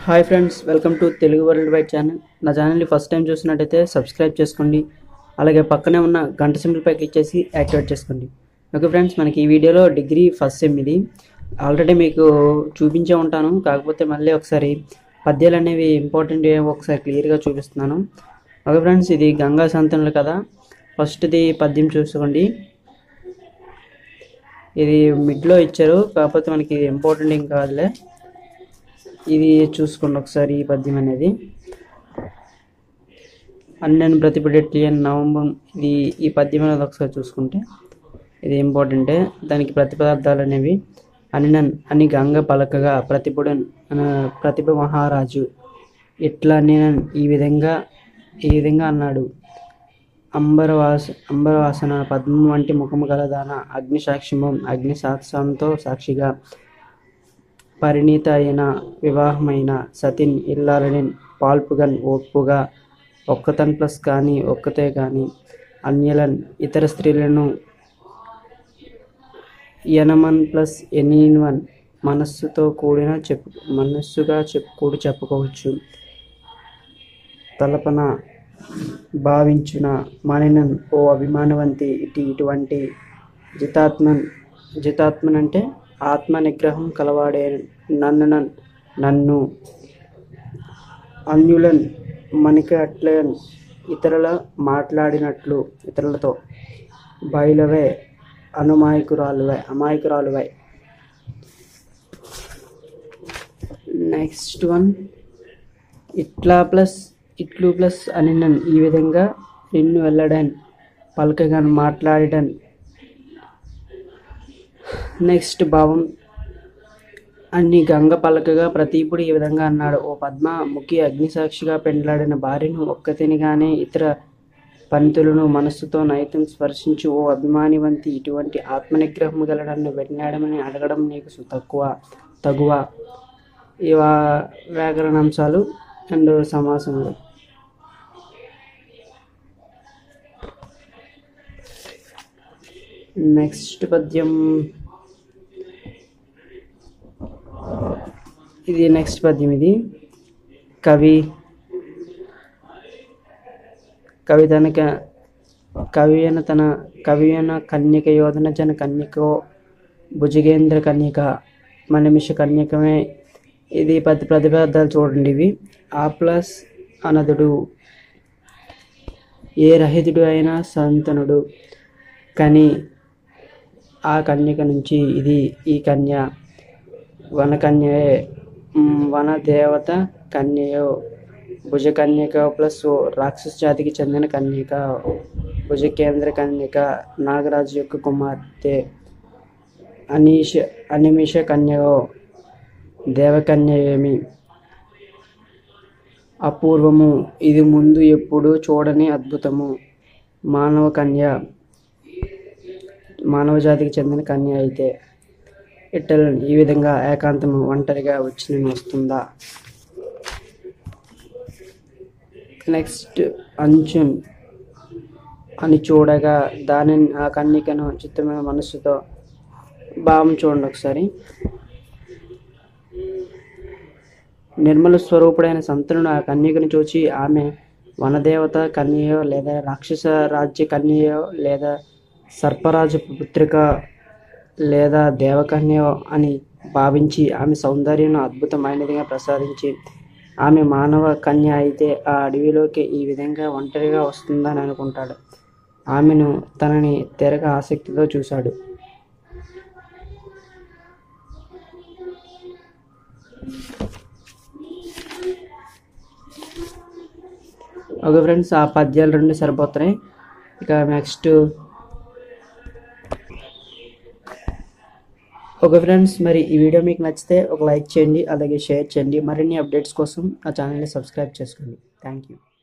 hi friends welcome to Telugu world wide channel నా ఛానల్ని first time చూసినట్టయితే సబ్స్క్రైబ్ చేసుకోండి అలాగే పక్కనే ఉన్న గంట సింబల్పై క్లిక్ చేసి యాక్టివేట్ చేసుకోండి ఓకే ఫ్రెండ్స్ మనకి ఈ వీడియోలో డిగ్రీ ఫస్ట్ సెమ్ ఇది ఆల్రెడీ మీకు చూపించే ఉంటాను కాకపోతే మళ్ళీ ఒకసారి పద్యాలు అనేవి ఇంపార్టెంట్ ఏవో ఒకసారి క్లియర్గా చూపిస్తున్నాను ఓకే ఫ్రెండ్స్ ఇది గంగా సంతనులు కదా ఫస్ట్ది పద్యం చూసుకోండి ఇది మిడ్లో ఇచ్చారు కాకపోతే మనకి ఇంపార్టెంట్ ఏం కాదులే ఇది చూసుకోండి ఒకసారి ఈ పద్యం అనేది అన్నను ప్రతిపడేట్లియన్ నవంబర్ ఇది ఈ పద్యం అనేది ఒకసారి చూసుకుంటే ఇది ఇంపార్టెంటే దానికి ప్రతిపదార్థాలు అనేవి అనినన్ అని గంగ పలకగా ప్రతిపుడన్ అన ప్రతిభ మహారాజు ఇట్లా నేను ఈ విధంగా ఈ విధంగా అన్నాడు అంబరవాస అంబరవాసన పద్మం వంటి ముఖము గలదాన అగ్ని సాక్ష్యము అగ్ని సాక్ష్యంతో సాక్షిగా పరిణీత అయిన వివాహమైన సతిన్ ఇల్లాలని పాల్పుగన్ ఒప్పుగా ఒక్కతన్ ప్లస్ కానీ ఒక్కతే కానీ అన్యలన్ ఇతర స్త్రీలను ఎనమన్ ప్లస్ ఎనీవన్ మనస్సుతో కూడిన చెప్పు మనస్సుగా చెప్పు కూడి చెప్పుకోవచ్చు తలపన భావించిన మానినన్ ఓ అభిమానవంతి ఇటు ఇటువంటి జితాత్మన్ జితాత్మన్ అంటే ఆత్మ నిగ్రహం కలవాడే నన్ను నన్ను అన్యులన్ మనకి అట్లే ఇతరుల మాట్లాడినట్లు ఇతరులతో బయలువే అనుమాయకురాలువై అమాయకురాలువై నెక్స్ట్ వన్ ఇట్లా ప్లస్ ఇట్లు ప్లస్ అని నన్ను ఈ విధంగా నిన్ను వెళ్ళడాన్ పలకగాను మాట్లాడటం నెక్స్ట్ భావం అన్ని గంగ పలకగా ప్రతీపుడు ఈ విధంగా అన్నాడు ఓ పద్మ ముఖి అగ్నిసాక్షిగా పెండ్లాడిన భార్యను ఒక్కతినిగానే ఇతర పంతులను మనస్సుతో నైతం స్పర్శించి ఓ అభిమానివంతి ఇటువంటి ఆత్మనిగ్రహం గలడాన్ని వెన్నాడమని అడగడం నీకు సు- తక్కువ తగువ ఇవా వ్యాకరణాంశాలు అండ్ సమాసములు నెక్స్ట్ పద్యం ఇది నెక్స్ట్ పద్యం ఇది కవి కవి తనక కవి అన తన కవి అన కన్యక యోధన జన కన్యకో భుజగేంద్ర కన్యక మనమిష కన్యకమే ఇది పది ప్రతిపదార్థాలు చూడండి ఇవి ఆ ప్లస్ అనదుడు ఏ రహితుడు అయినా సంతనుడు కానీ ఆ కన్యక నుంచి ఇది ఈ కన్య వన కన్యయే మ్, వన దేవత కన్యయో భుజ కన్యక ప్లస్ ఓ రాక్షస జాతికి చెందిన కన్యక భుజ కేంద్ర కన్యక నాగరాజు యొక్క కుమార్తె అనీష అనిమిష కన్యయో దేవకన్య ఏమి అపూర్వము ఇది ముందు ఎప్పుడు చూడని అద్భుతము మానవ కన్య మానవ జాతికి చెందిన కన్య అయితే ఇట్టల్ ఈ విధంగా ఏకాంతము ఒంటరిగా వచ్చి నేను వస్తుందా నెక్స్ట్ అంచున్ అని చూడగా దానిని ఆ కన్నికను చిత్తమైన మనస్సుతో భావం చూడండి ఒకసారి నిర్మల స్వరూపుడైన సంతులను ఆ కన్యకను చూచి ఆమె వనదేవత కన్యయో లేదా రాక్షస రాజ్య కన్యయో లేదా సర్పరాజు పుత్రిక లేదా దేవకన్యో అని భావించి ఆమె సౌందర్యం అద్భుతమైనదిగా ప్రసాదించి ఆమె మానవ కన్య అయితే ఆ అడవిలోకి ఈ విధంగా ఒంటరిగా వస్తుందని అనుకుంటాడు ఆమెను తనని తెరగ ఆసక్తితో చూశాడు ఓకే ఫ్రెండ్స్ ఆ పద్యాలు రెండు సరిపోతున్నాయి ఇక నెక్స్ట్ ఓకే ఫ్రెండ్స్ మరి ఈ వీడియో మీకు నచ్చితే ఒక లైక్ చేయండి అలాగే షేర్ చేయండి మరిన్ని అప్డేట్స్ కోసం నా ఛానల్ని సబ్స్క్రైబ్ చేసుకోండి థ్యాంక్ యూ